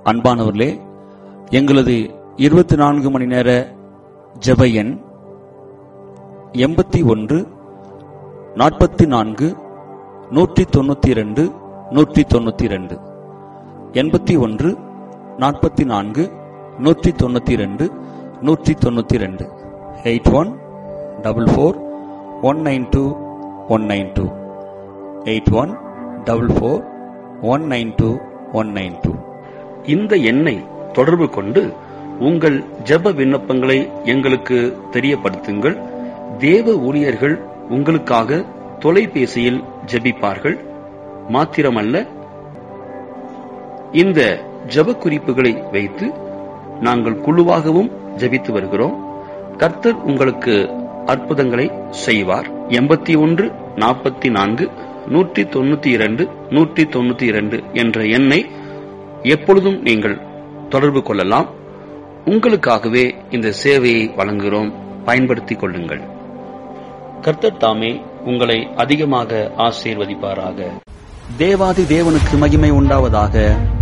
அன்பானவர்களே எங்களது இருபத்தி நான்கு மணி நேர ஜெப எண் எண்பத்தி ஒன்று நாற்பத்தி நான்கு நூற்றி தொண்ணூத்தி இரண்டு நூற்றி தொண்ணூத்தி இரண்டு எண்பத்தி ஒன்று நாற்பத்தி நான்கு நூற்றி தொண்ணூத்தி இரண்டு நூற்றி தொண்ணூத்தி இரண்டு eight one double four one nine two one nine two eight one double four one nine two one nine two இந்த எண்ணை தொடர்பு கொண்டு உங்கள் ஜெப விண்ணப்பங்களை எங்களுக்கு தெரியப்படுத்துங்கள் தேவ ஊழியர்கள் உங்களுக்காக தொலைபேசியில் ஜெபிப்பார்கள் மாத்திரமல்ல இந்த ஜெப குறிப்புகளை வைத்து நாங்கள் குழுவாகவும் ஜெபித்து வருகிறோம் கர்த்தர் உங்களுக்கு அற்புதங்களை செய்வார் எண்பத்தி ஒன்று நாற்பத்தி நான்கு நூற்றி தொண்ணூத்தி இரண்டு நூற்றி தொண்ணூத்தி இரண்டு என்ற எண்ணை எப்பொழுதும் நீங்கள் தொடர்பு கொள்ளலாம் உங்களுக்காகவே இந்த சேவையை வழங்குகிறோம் பயன்படுத்திக் கொள்ளுங்கள் கர்த்தர் தாமே உங்களை அதிகமாக ஆசீர்வதிப்பாராக தேவாதி தேவனுக்கு மகிமை உண்டாவதாக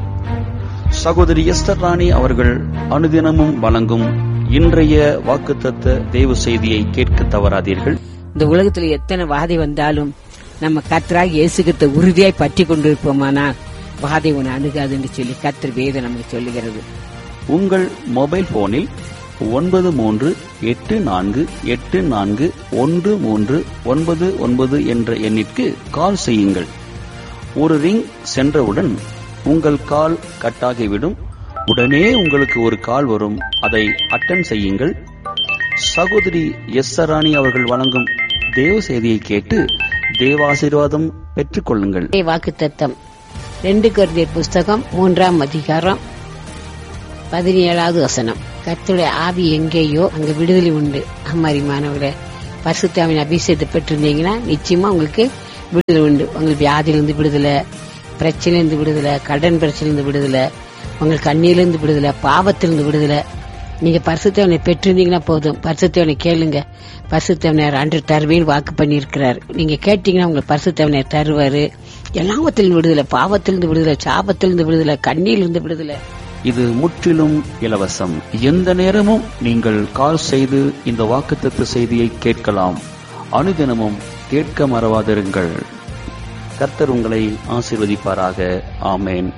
சகோதரி எஸ்தர் ராணி அவர்கள் அனுதினமும் வழங்கும் இன்றைய வாக்குத்தத்த தேவ செய்தியை கேட்க தவறாதீர்கள் இந்த உலகத்துல எத்தனை வாதை வந்தாலும் நம்ம கத்தராக இயேசுகிட்ட உறுதியாய் பற்றி கொண்டிருப்போமானால் வாதை உன்னை அணுகாதுன்னு சொல்லி கத்தர் வேதம் நமக்கு சொல்லுகிறது உங்கள் மொபைல் போனில் ஒன்பது மூன்று எட்டு நான்கு எட்டு நான்கு ஒன்று மூன்று ஒன்பது ஒன்பது என்ற எண்ணிற்கு கால் செய்யுங்கள் ஒரு ரிங் சென்றவுடன் உங்கள் கால் கட்டாகிவிடும் உடனே உங்களுக்கு ஒரு கால் வரும் அதை அட்டன் செய்யுங்கள் சகோதரி எஸ் சராணி அவர்கள் வழங்கும் தேவ செய்தியை கேட்டு தேவாசீர்வாதம் பெற்றுக்கொள்ளுங்கள் வாக்கு தத்தம் ரெண்டு குருந்தியர் புஸ்தகம் மூன்றாம் அதிகாரம் பதினேழாவது வசனம் கர்த்தருடைய ஆவி எங்கேயோ அங்க விடுதலை உண்டு அம்மாரி மாணவர்களே பரிசுத்தாவின் அபிஷேகத்தை பெற்றிருந்தீங்கன்னா நிச்சயமா உங்களுக்கு விடுதலை உண்டு உங்களுக்கு வியாதியிலிருந்து விடுதலை பிரச்சனையிலிருந்து விடுதலை கடன் பிரச்சனையிலிருந்து விடுதலை உங்களுக்கு கண்ணியிலிருந்து விடுதலை பாவத்திலிருந்து விடுதலை நீங்க பரிசுத்தவனை பெற்றிருந்தீங்கன்னா போதும் பரிசுத்தவனை கேளுங்க பரிசுத்தவனர் அன்று தருவேன் வாக்கு பண்ணியிருக்கிறார் நீங்க கேட்டீங்கன்னா உங்களுக்கு பரிசுத்தவனர் தருவாரு எல்லாவத்திலிருந்து விடுதலை பாவத்திலிருந்து விடுதலை சாபத்திலிருந்து விடுதலை கண்ணியிலிருந்து விடுதலை இது முற்றிலும் இலவசம் எந்த நேரமும் நீங்கள் கால் செய்து இந்த வாக்குத்தத்த செய்தியை கேட்கலாம் அனுதினமும் கேட்க மறவாதிருங்கள் கர்த்தர் உங்களை ஆசீர்வதிப்பாராக ஆமேன்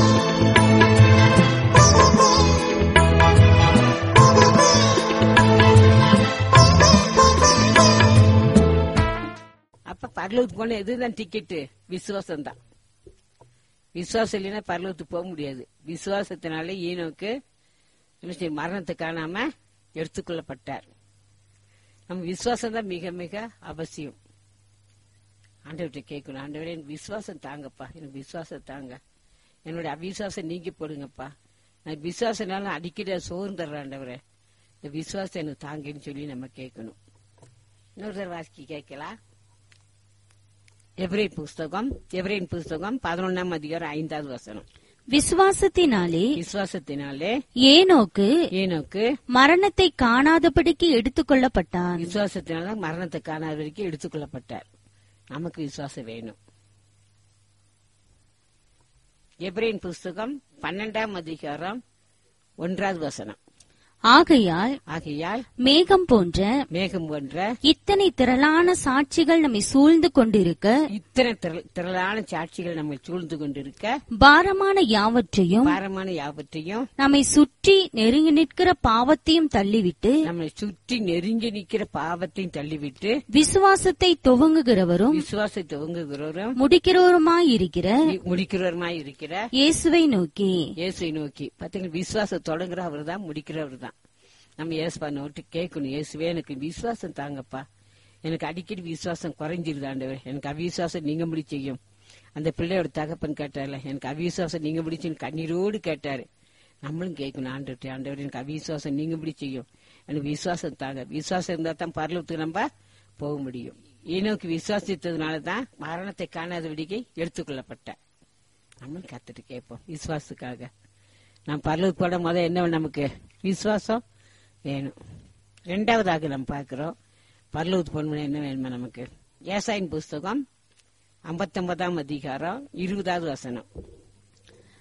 அப்ப பரலோகத்துக்கு போன எதுதான் டிக்கெட்டு விசுவாசம் தான் விசுவாசம் இல்லைன்னா பரலோகத்துக்கு போக முடியாது விசுவாசத்தினால ஈனோக்கு என்ன செய்ய மரணத்தை காணாம எடுத்துக்கொள்ளப்பட்டார் நம்ம விசுவாசம் தான் மிக மிக அவசியம் ஆண்டவர்கிட்ட கேட்கணும் ஆண்டவரே எனக்கு விசுவாசம் தாங்கப்பா எனக்கு விசுவாசம் தாங்க என்னுடைய அவிசுவாசம் நீங்கி போடுங்கப்பா நான் விசுவாசனால அடிக்கடி சோர்ந்துடுறேன் ஆண்டவரே இந்த விசுவாசம் எனக்கு தாங்கன்னு சொல்லி நம்ம கேட்கணும் இன்னொரு தடவை வாசிக்க கேட்கலாம் எப்ரேன் புஸ்தகம் எப்ரேன் புஸ்தகம் பதினொன்னாம் அதிகாரம் ஐந்தாவது வசனம் விசுவாசத்தினாலே விசுவாசத்தினாலே ஏனோக்கு ஏனோக்கு மரணத்தை காணாதபடிக்கு எடுத்துக்கொள்ளப்பட்டான் விசுவாசத்தினால மரணத்தை காணாத வரைக்கும் எடுத்துக்கொள்ளப்பட்டார் நமக்கு விசுவாசம் வேணும் எப்ரேன் புஸ்தகம் பன்னெண்டாம் அதிகாரம் ஒன்றாவது வசனம் ஆகையால் ஆகையால் மேகம் போன்ற மேகம் போன்ற இத்தனை திரளான சாட்சிகள் நம்மை சூழ்ந்து கொண்டிருக்க இத்தனை திரள்- திரளான சாட்சிகள் நம்மை சூழ்ந்து கொண்டிருக்க பாரமான யாவற்றையும் பாரமான யாவற்றையும் நம்மை சுற்றி நெருங்கி நிற்கிற பாவத்தையும் தள்ளிவிட்டு நம்மை சுற்றி நெருங்கி நிற்கிற பாவத்தையும் தள்ளிவிட்டு விசுவாசத்தை துவங்குகிறவரும் விசுவாசத்தை துவங்குகிறவரும் முடிக்கிறவருமாயிருக்கிற முடிக்கிறவருமாய் இருக்கிற இயேசுவை நோக்கி இயேசுவை நோக்கி பாத்தீங்கன்னா விசுவாசம் தொடங்குற அவர் தான் முடிக்கிறவர் தான் நம்ம இயேசுப்பா நோட்டு கேட்கணும் இயேசுவே எனக்கு விசுவாசம் தாங்கப்பா எனக்கு அடிக்கடி விசுவாசம் குறைஞ்சிருது ஆண்டவர் எனக்கு அவிசுவாசம் நீங்க முடி செய்யும் அந்த பிள்ளையோட தகப்பன் கேட்டார்ல எனக்கு அவிசுவாசம் நீங்க முடிச்சுன்னு கண்ணீரோடு கேட்டாரு நம்மளும் கேட்கணும் ஆண்டவர் ஆண்டவர் எனக்கு அவிசுவாசம் நீங்க முடி செய்யும் எனக்கு விசுவாசம் தாங்க விசுவாசம் இருந்தா தான் பரலத்துக்கு நம்ம போக முடியும் ஈனோக்கு விசுவாசித்ததுனால தான் மரணத்தை காணாதபடிக்கு எடுத்துக்கொள்ளப்பட்ட நம்மளும் கத்துட்டு கேட்போம் விசுவாசத்துக்காக நான் பரலூருக்கு போட முத என்ன வேணும் நமக்கு விசுவாசம் வேணும் ரெண்டாவதாக நம்ம பார்க்கிறோம் பரலூருக்கு போகணும்னா என்ன வேணுமா நமக்கு ஏசாயின் புஸ்தகம் ஐம்பத்தொன்பதாம் அதிகாரம் இருபதாவது வசனம்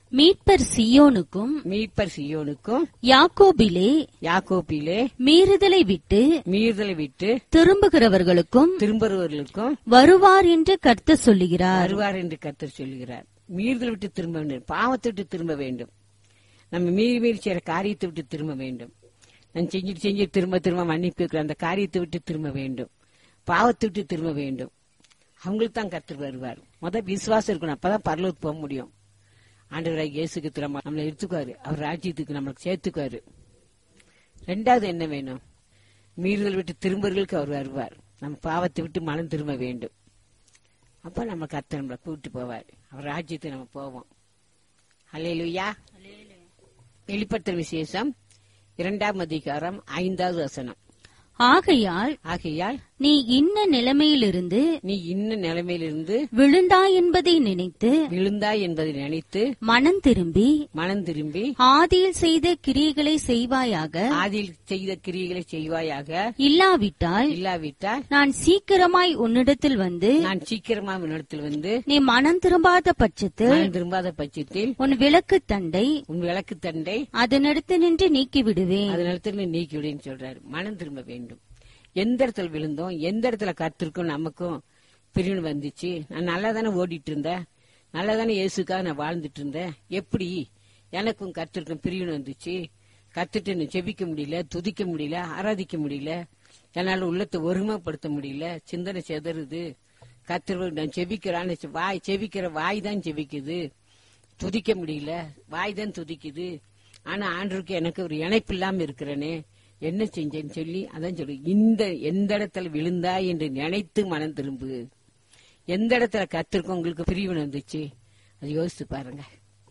மீட்பர் சியோனுக்கும் மீட்பர் சியோனுக்கும் யாக்கோபிலே யாக்கோப்பிலே மீறுதலை விட்டு மீறுதலை விட்டு திரும்புகிறவர்களுக்கும் திரும்புறவர்களுக்கும் வருவார் என்று கர்த்தர் சொல்லுகிறார் வருவார் என்று கர்த்தர் சொல்லுகிறார் மீறுதல் விட்டு திரும்ப வேண்டும் பாவத்தை விட்டு திரும்ப வேண்டும் நம்ம மீறி மீறி செய்யற காரியத்தை விட்டு திரும்ப வேண்டும் நான் செஞ்சுட்டு செஞ்சு திரும்ப திரும்ப மன்னிப்பு கேட்கிற அந்த காரியத்தை விட்டு திரும்ப வேண்டும் பாவத்தை விட்டு திரும்ப வேண்டும் அவங்களுக்கு தான் கர்த்தர் வருவார் முத விசுவாசம் இருக்கணும் அப்பதான் பரலோகத்துக்கு போக முடியும் ஆண்டவராக இயேசுக்கு திரும்ப நம்மளை எடுத்துக்குவாரு அவர் ராஜ்யத்துக்கு நம்மளுக்கு சேர்த்துக்குவாரு ரெண்டாவது என்ன வேணும் மீறுதல் விட்டு திரும்பர்களுக்கு அவர் வருவார் நம்ம பாவத்தை விட்டு மனம் திரும்ப வேண்டும் அப்ப நம்ம கர்த்தர் நம்மளை கூப்பிட்டு போவார் அவர் ராஜ்யத்தை நம்ம போவோம் அல்லேலூயா வெளிப்படுத்தல் விசேஷம் இரண்டாம் அதிகாரம் ஐந்தாவது வசனம் ஆகையால் ஆகையால் நீ இன்ன நிலைமையிலிருந்து நீ இன்ன நிலைமையிலிருந்து விழுந்தாய் என்பதை நினைத்து விழுந்தாய் என்பதை நினைத்து மனம் திரும்பி மனம் திரும்பி ஆதியில் செய்த கிரியைகளை செய்வாயாக ஆதியில் செய்த கிரியைகளை செய்வாயாக இல்லாவிட்டால் இல்லாவிட்டால் நான் சீக்கிரமாய் உன்னிடத்தில் வந்து நான் சீக்கிரமா உன்னிடத்தில் வந்து நீ மனம் திரும்பாத பட்சத்தில் மனம் திரும்பாத பட்சத்தில் உன் விளக்கு தண்டை உன் விளக்கு தண்டை அதனிடத்து நின்று நீக்கி விடுவேன் அதனிடத்துல நீக்கி விடுன்னு சொல்றாரு மனம் திரும்ப வேண்டும் எந்த இடத்துல விழுந்தோம் எந்த இடத்துல கத்திருக்கும் நமக்கும் பிரிவினை வந்துச்சு நான் நல்லா தானே ஓடிட்டு இருந்தேன் நல்லா தானே இயேசுக்காக நான் வாழ்ந்துட்டு இருந்தேன் எப்படி எனக்கும் கத்திருக்கும் பிரிவினை வந்துச்சு கத்துட்டு என்ன செபிக்க முடியல துதிக்க முடியல ஆராதிக்க முடியல என்னால உள்ளத்தை ஒருமைப்படுத்த முடியல சிந்தனை செதறுது கத்திர நான் செபிக்கிறான்னு வாய் செபிக்கிற வாய் தான் செபிக்குது துதிக்க முடியல வாய் தான் துதிக்குது ஆனா ஆண்டருக்கு எனக்கு ஒரு இணைப்பு இல்லாம இருக்கிறேனே என்ன செஞ்சேன்னு சொல்லி அதான் சொல்லு இந்த எந்த இடத்துல விழுந்தாய் என்று நினைத்து மனம் திரும்பு எந்த இடத்துல கத்திருக்கோம் உங்களுக்கு பிரிவினை வந்துச்சு அது யோசித்து பாருங்க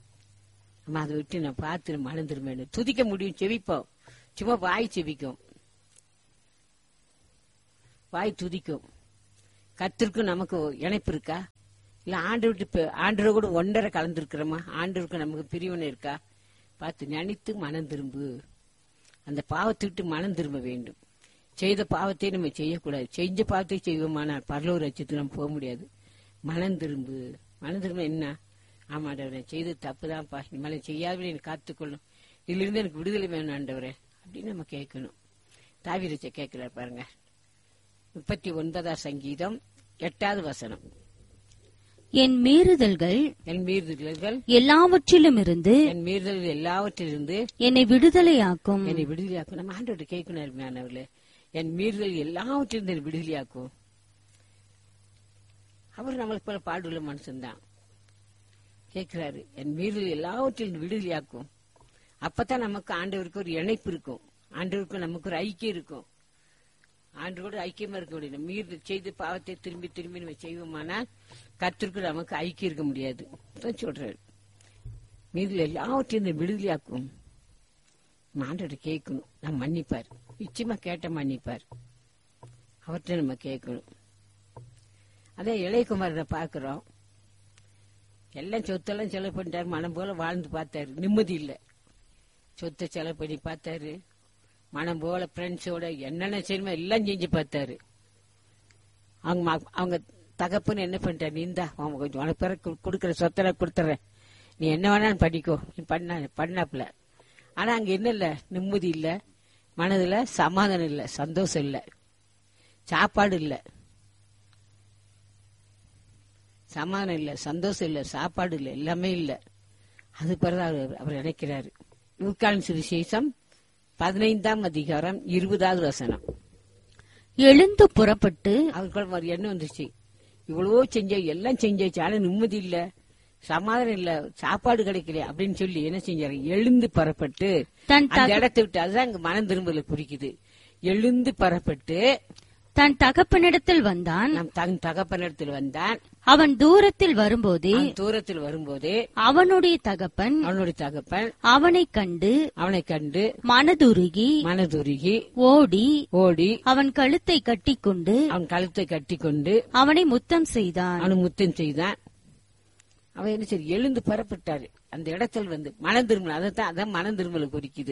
நம்ம அதை விட்டு நான் பார்த்து மனம் திரும்ப துதிக்க முடியும் செவிப்போம் சும்மா வாய் செவிக்கும் வாய் துதிக்கும் கத்திற்கும் நமக்கு இணைப்பு இருக்கா இல்ல ஆண்டு விட்டு பே- ஆண்டரை கூட ஒன்றரை கலந்துருக்கிறோமா ஆண்டருக்கு நமக்கு பிரிவினை இருக்கா பார்த்து நினைத்து மனம் திரும்பு அந்த பாவத்தை விட்டு மனம் திரும்ப வேண்டும் செய்த பாவத்தை நம்ம செய்யக்கூடாது செஞ்ச பாவத்தை செய்வோமானால் பரலூர் ரட்சத்துக்கு நம்ம போக முடியாது மனம் திரும்பு மனம் திரும்ப என்ன ஆமாடா நான் செய்தது தப்புதான்ப்பா இனிமேல் செய்யாதபடி எனக்கு காத்துக்கொள்ளும் இதிலிருந்து எனக்கு விடுதலை வேணும் ஆண்டவரே அப்படின்னு நம்ம கேட்கணும் தாவிரச்ச கேட்கிறார் பாருங்க முப்பத்தி ஒன்பதாம் சங்கீதம் எட்டாவது வசனம் என் மீறுதல்கள் என் மீறுதல்கள் எல்லாவற்றிலும் இருந்து என் மீறுதல்கள் எல்லாவற்றிலிருந்து என்னை விடுதலையாக்கும் என்னை விடுதலையாக்கும் நம்ம ஆண்டோட கேட்கணும் அருமையானவர்களே என் மீறுதல் எல்லாவற்றிலிருந்து என்னை விடுதலையாக்கும் அவர் நம்மளுக்கு போல பாடுள்ள மனுஷன்தான் கேட்கிறாரு என் மீறுதல் எல்லாவற்றிலும் விடுதலையாக்கும் அப்பதான் நமக்கு ஆண்டவருக்கு ஒரு இணைப்பு இருக்கும் ஆண்டவருக்கு நமக்கு ஒரு ஐக்கியம் இருக்கும் ஆண்டோடு ஐக்கியமா இருக்க முடியும் மீறுதல் செய்து பாவத்தை திரும்பி திரும்பி நம்ம செய்வோமானால் கத்திற்கு நமக்கு ஐக்கியம் இருக்க முடியாது தான் சொல்றாரு மீதில் எல்லாவற்றையும் இந்த விடுதலையாக்கும் ஆண்டோட கேட்கணும் நான் மன்னிப்பார் நிச்சயமா கேட்ட மன்னிப்பார் அவர்கிட்ட நம்ம கேட்கணும் அதே இளையகுமாரனை பார்க்கிறோம் எல்லாம் சொத்தெல்லாம் செலவு பண்ணிட்டாரு மனம் போல வாழ்ந்து பார்த்தாரு நிம்மதி இல்லை சொத்தை செலவு பண்ணி பார்த்தாரு மனம் போல ஃப்ரெண்ட்ஸோட என்னென்ன செய்யணுமோ எல்லாம் செஞ்சு பார்த்தாரு அவங்க ம- அவங்க தகப்பன்னு என்ன பண்ணிட்டாரு நீ இந்தா அவங்க கொஞ்சம் உனக்கு பிறகு கொடுக்குற சொத்தை கொடுத்துறேன் நீ என்ன வேணாலும் பண்ணிக்கோ நீ பண்ண பண்ணாப்புல ஆனா அங்க என்ன இல்ல நிம்மதி இல்ல மனதுல சமாதானம் இல்ல சந்தோஷம் இல்ல சாப்பாடு இல்ல சமாதானம் இல்ல சந்தோஷம் இல்ல சாப்பாடு இல்ல எல்லாமே இல்ல அது பிறகு அவர் அவர் நினைக்கிறாரு லூக்கான் சுவிசேஷம் பதினைந்தாம் அதிகாரம் இருபதாவது வசனம் எழுந்து புறப்பட்டு அவருக்கு ஒரு எண்ணம் வந்துச்சு இவ்வளவோ செஞ்ச எல்லாம் செஞ்சாச்சு ஆனா நிம்மதி இல்ல சமாதானம் இல்ல சாப்பாடு கிடைக்கல அப்படின்னு சொல்லி என்ன செஞ்சாரு எழுந்து பரப்பட்டு தன் அந்த தக- இடத்தை விட்டு அதுதான் இங்க மனம் திரும்பல குறிக்குது எழுந்து பரப்பட்டு தன் தகப்பனிடத்தில் வந்தான் நம் தன் தகப்பனிடத்தில் வந்தான் அவன் தூரத்தில் வரும்போதே அவன் தூரத்தில் வரும்போதே அவனுடைய தகப்பன் அவனுடைய தகப்பன் அவனைக் கண்டு அவனை கண்டு மனதுருகி மனதுருகி ஓடி ஓடி அவன் கழுத்தை கட்டிக்கொண்டு அவன் கழுத்தை கட்டிக்கொண்டு அவனை முத்தம் செய்தான் அவனு முத்தம் செய்தான் அவன் என்ன சரி எழுந்து புறப்பட்டாரு அந்த இடத்தில் வந்து மனம் திரும்பல அதான் அதான் மனம் திரும்பல குறிக்குது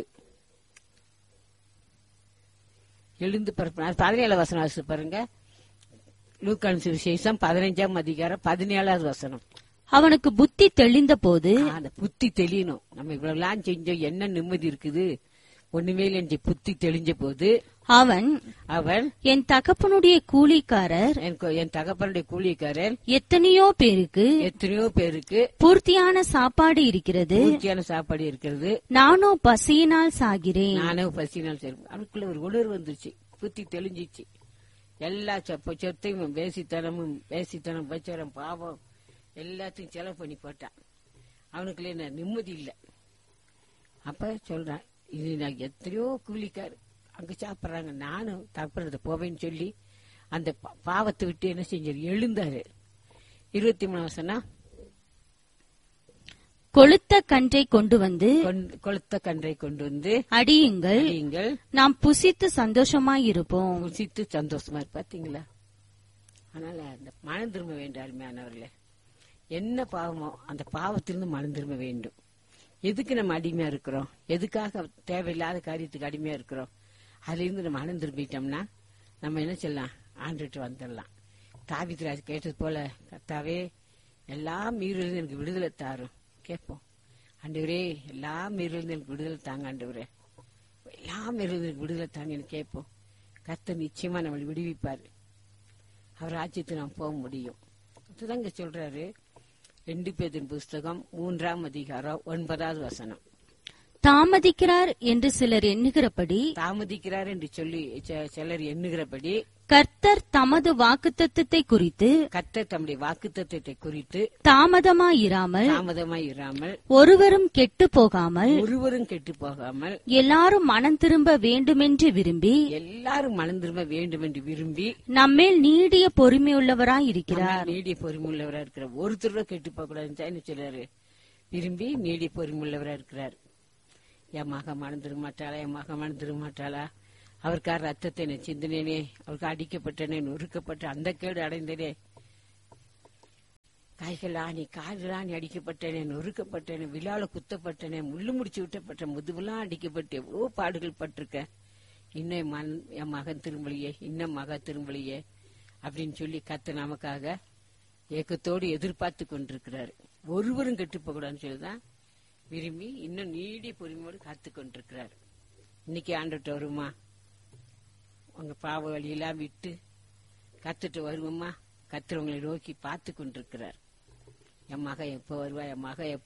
எழுந்து புறப்பட்டார் பதினேழு வசனம் வாசித்து பாருங்க லூக்கான் சுவிசேஷம் பதினைஞ்சாம் அதிகாரம் பதினேழாவது வசனம் அவனுக்கு புத்தி தெளிந்த போது அந்த புத்தி தெளியணும் நம்ம இவ்வளவுலாம் செஞ்சோம் என்ன நிம்மதி இருக்குது ஒண்ணுமே இல்லை புத்தி தெளிஞ்ச போது அவன் அவன் என் தகப்பனுடைய கூலிக்காரர் என் கொ- என் தகப்பனுடைய கூலிக்காரர் எத்தனையோ பேருக்கு எத்தனையோ பேருக்கு பூர்த்தியான சாப்பாடு இருக்கிறது பூர்த்தியான சாப்பாடு இருக்கிறது நானோ பசியினால் சாகிறேன் நானே பசினால் சரி அவனுக்குள்ள ஒரு உணர்வு வந்துச்சு புத்தி தெளிஞ்சிச்சு எல்லா சொப்ப சொத்தையும் பேசித்தனமும் பேசித்தனம் பச்சரம் பாவம் எல்லாத்தையும் செலவு பண்ணி போட்டான் அவனுக்குள்ள என்ன நிம்மதி இல்லை அப்ப சொல்றான் இது நான் எத்தனையோ கூலிக்கார் அங்க சாப்பிடுறாங்க நானும் தப்புறது போவேன்னு சொல்லி அந்த பா- பாவத்தை விட்டு என்ன செஞ்சாரு எழுந்தாரு இருபத்தி மூணு வருஷம்னா கொளுத்த கன்றை கொண்டு வந்து கொண்டு- கொளுத்த கன்றை கொண்டு வந்து அடியுங்கள் நீங்கள் நாம் புசித்து சந்தோஷமாயிருப்போம் ருசித்து சந்தோஷமா இரு பாத்தீங்களா அதனால அந்த மனம் திரும்ப வேண்டும் அருமையானவர்களே என்ன பாவமோ அந்த பாவத்திலிருந்து மனம் திரும்ப வேண்டும் எதுக்கு நம்ம அடிமையா இருக்கிறோம் எதுக்காக தேவையில்லாத காரியத்துக்கு அடிமையா இருக்கிறோம் அதுல இருந்து நம்ம மனம் திரும்பிட்டோம்னா நம்ம என்ன செய்யலாம் ஆண்டுட்டு வந்துடலாம் தாவித்ராஜ் கேட்டது போல கர்த்தாவே எல்லா மீறிலிருந்து எனக்கு விடுதலை தாரும் கேட்போம் ஆண்டவரே எல்லா மீறிலிருந்து எனக்கு விடுதலை தாங்க ஆண்டவரே எல்லாம் இருந்து விடுதலை தாங்கன்னு கேட்போம் கர்த்தர் நிச்சயமா நம்மளை விடுவிப்பாரு அவர் ராஜ்யத்துக்கு நாம் போக முடியும் அதுதான் இங்க சொல்றாரு ரெண்டு பேரின் புஸ்தகம் மூன்றாம் அதிகாரம் ஒன்பதாவது வசனம் தாமதிக்கிறார் என்று சிலர் எண்ணுகிறபடி தாமதிக்கிறார் என்று சொல்லி ச- சிலர் எண்ணுகிறபடி கர்த்தர் தமது வாக்குத்தத்தத்தை குறித்து கர்த்தர் தம்முடைய வாக்குத்தத்தத்தை குறித்து தாமதமாயிராமல் தாமதமாய் இராமல் ஒருவரும் கெட்டு போகாமல் ஒருவரும் கெட்டு போகாமல் எல்லாரும் மனம் திரும்ப வேண்டுமென்று விரும்பி எல்லாரும் மனம் திரும்ப வேண்டும் என்று விரும்பி நம்மேல் நீடிய பொறுமையுள்ளவராய் இருக்கிறார் நம்ம நீடிய பொறுமுள்ளவரா இருக்கிறார் ஒருத்தர் கெட்டு போக கூடாதுன்னு என்ன சொல்றாரு விரும்பி நீடிய பொறுமுள்ளவரா இருக்கிறார் என் மக மனம் திரும்ப மாட்டாளா என் மக மனம் திரும்ப மாட்டாளா அவருக்காக ரத்தத்தை நான் சிந்தினேனே அவருக்கு அடிக்கப்பட்டனே நொறுக்கப்பட்ட அந்த கேடு அடைந்தனே கைகள் ஆணி கால்கள் ஆணி அடிக்கப்பட்டனே நொறுக்கப்பட்டனே விழால குத்தப்பட்டனே முள்ளு முடிச்சு விட்டப்பட்ட முதுகுலாம் அடிக்கப்பட்டு எவ்வளவு பாடுகள் பட்டிருக்க இன்னும் என் மகன் என் மகன் திரும்பலையே இன்னும் மக திரும்பலையே அப்படின்னு சொல்லி கத்த நமக்காக ஏக்கத்தோடு எதிர்பார்த்து கொண்டிருக்கிறாரு ஒருவரும் கெட்டு போகக்கூடாதுன்னு சொல்லிதான் விரும்பி இன்னும் நீடி பொறுமையோடு காத்து கொண்டிருக்கிறார் இன்னைக்கு ஆண்டுட்டு வருமா உங்க பாவ வழியெல்லாம் விட்டு கத்துட்டு வருவோமா கத்துறவங்களை நோக்கி பார்த்து கொண்டிருக்கிறார் என் மக எப்போ வருவா என் மக எப்ப